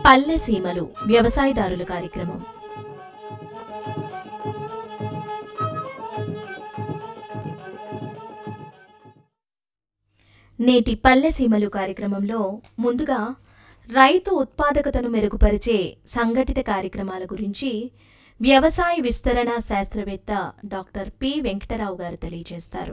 పల్లె సీమలు వ్యవసాయదారుల కార్యక్రమం నేటి పల్లె సీమలు కార్యక్రమంలో ముందుగా రైతు ఉత్పాదకతను మెరుగుపరిచే సంఘటిత కార్యక్రమాల గురించి వ్యవసాయ విస్తరణ శాస్త్రవేత్త డాక్టర్ పి వెంకటరావు గారు తెలియజేస్తారు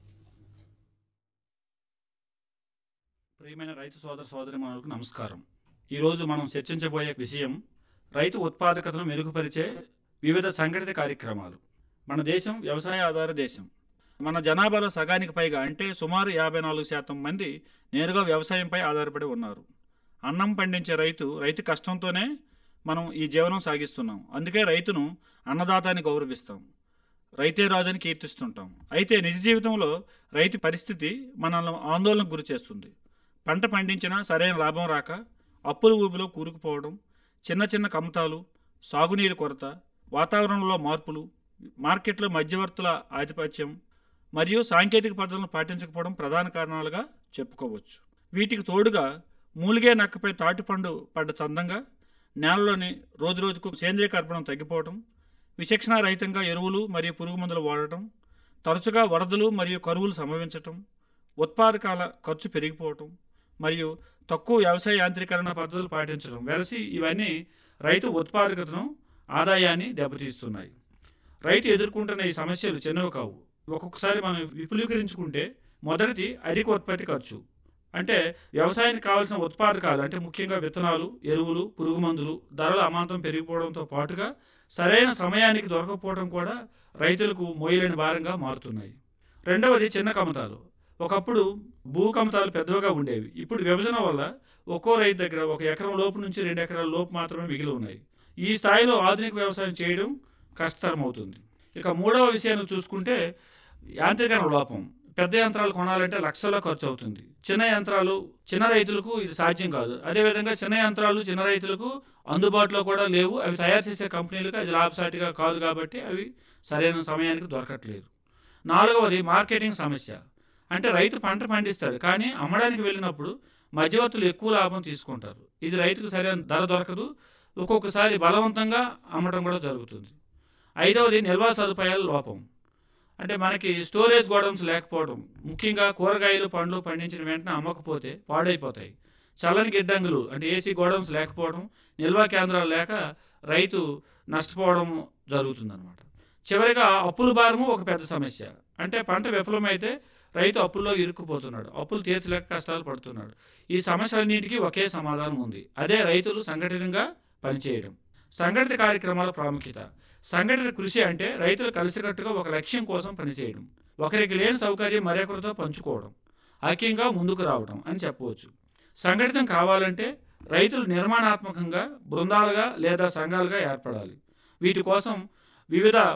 ప్రియమైన రైతు సోదర సోదరిమణులకు నమస్కారం ఈరోజు మనం చర్చించబోయే విషయం రైతు ఉత్పాదకతను మెరుగుపరిచే వివిధ సంఘటిత కార్యక్రమాలు మన దేశం వ్యవసాయ ఆధార దేశం మన జనాభాలో సగానికి పైగా అంటే సుమారు యాభై నాలుగు శాతం మంది నేరుగా వ్యవసాయంపై ఆధారపడి ఉన్నారు అన్నం పండించే రైతు రైతు కష్టంతోనే మనం ఈ జీవనం సాగిస్తున్నాం అందుకే రైతును అన్నదాత అని గౌరవిస్తాం రైతే రాజుని కీర్తిస్తుంటాం అయితే నిజ జీవితంలో రైతు పరిస్థితి మనల్ని ఆందోళనకు గురి చేస్తుంది పంట పండించినా సరైన లాభం రాక అప్పుల ఊబిలో కూరుకుపోవడం చిన్న చిన్న కమతాలు సాగునీరు కొరత వాతావరణంలో మార్పులు మార్కెట్లో మధ్యవర్తుల ఆధిపత్యం మరియు సాంకేతిక పద్ధతులను పాటించకపోవడం ప్రధాన కారణాలుగా చెప్పుకోవచ్చు వీటికి తోడుగా మూలిగే నక్కపై తాటిపండు పడ్డ చందంగా నేలలోని రోజురోజుకు సేంద్రియ కర్బనం తగ్గిపోవడం విచక్షణ రహితంగా ఎరువులు మరియు పురుగు మందులు వాడటం తరచుగా వరదలు మరియు కరువులు సంభవించటం ఉత్పాదకాల ఖర్చు పెరిగిపోవటం మరియు తక్కువ వ్యవసాయ యాంత్రీకరణ పద్ధతులు పాటించడం వెరసి ఇవన్నీ రైతు ఉత్పాదకతను ఆదాయాన్ని దెబ్బతీస్తున్నాయి రైతు ఎదుర్కొంటున్న ఈ సమస్యలు చిన్నవి కావు ఒక్కొక్కసారి మనం విపులీకరించుకుంటే మొదటిది అధిక ఉత్పత్తి ఖర్చు అంటే వ్యవసాయానికి కావాల్సిన ఉత్పాదకాలు అంటే ముఖ్యంగా విత్తనాలు ఎరువులు పురుగు మందులు ధరల అమాంతం పెరిగిపోవడంతో పాటుగా సరైన సమయానికి దొరకకపోవడం కూడా రైతులకు మోయలేని భారంగా మారుతున్నాయి రెండవది చిన్న కమతాలు ఒకప్పుడు భూ కమతాలు పెద్దవిగా ఉండేవి ఇప్పుడు విభజన వల్ల ఒక్కో రైతు దగ్గర ఒక ఎకరం లోపు నుంచి రెండు ఎకరాల లోపు మాత్రమే మిగిలి ఉన్నాయి ఈ స్థాయిలో ఆధునిక వ్యవసాయం చేయడం కష్టతరం అవుతుంది ఇక మూడవ విషయాన్ని చూసుకుంటే యాంత్రీకరణ లోపం పెద్ద యంత్రాలు కొనాలంటే లక్షల్లో ఖర్చు అవుతుంది చిన్న యంత్రాలు చిన్న రైతులకు ఇది సాధ్యం కాదు అదేవిధంగా చిన్న యంత్రాలు చిన్న రైతులకు అందుబాటులో కూడా లేవు అవి తయారు చేసే కంపెనీలకు అది లాభసాటిగా కాదు కాబట్టి అవి సరైన సమయానికి దొరకట్లేదు నాలుగవది మార్కెటింగ్ సమస్య అంటే రైతు పంట పండిస్తాడు కానీ అమ్మడానికి వెళ్ళినప్పుడు మధ్యవర్తులు ఎక్కువ లాభం తీసుకుంటారు ఇది రైతుకు సరైన ధర దొరకదు ఒక్కొక్కసారి బలవంతంగా అమ్మడం కూడా జరుగుతుంది ఐదవది నిల్వ సదుపాయాల లోపం అంటే మనకి స్టోరేజ్ గోడౌన్స్ లేకపోవడం ముఖ్యంగా కూరగాయలు పండ్లు పండించిన వెంటనే అమ్మకపోతే పాడైపోతాయి చల్లని గిడ్డంగులు అంటే ఏసీ గోడౌన్స్ లేకపోవడం నిల్వ కేంద్రాలు లేక రైతు నష్టపోవడం జరుగుతుందన్నమాట చివరిగా అప్పుల భారము ఒక పెద్ద సమస్య అంటే పంట విఫలమైతే రైతు అప్పుల్లో ఇరుక్కుపోతున్నాడు అప్పులు తీర్చలేక కష్టాలు పడుతున్నాడు ఈ సమస్యలన్నింటికీ ఒకే సమాధానం ఉంది అదే రైతులు సంఘటితంగా పనిచేయడం సంఘటిత కార్యక్రమాల ప్రాముఖ్యత సంఘటిత కృషి అంటే రైతులు కలిసికట్టుగా ఒక లక్ష్యం కోసం పనిచేయడం ఒకరికి లేని సౌకర్యం మరొకరితో పంచుకోవడం ఐక్యంగా ముందుకు రావడం అని చెప్పవచ్చు సంఘటితం కావాలంటే రైతులు నిర్మాణాత్మకంగా బృందాలుగా లేదా సంఘాలుగా ఏర్పడాలి వీటి కోసం వివిధ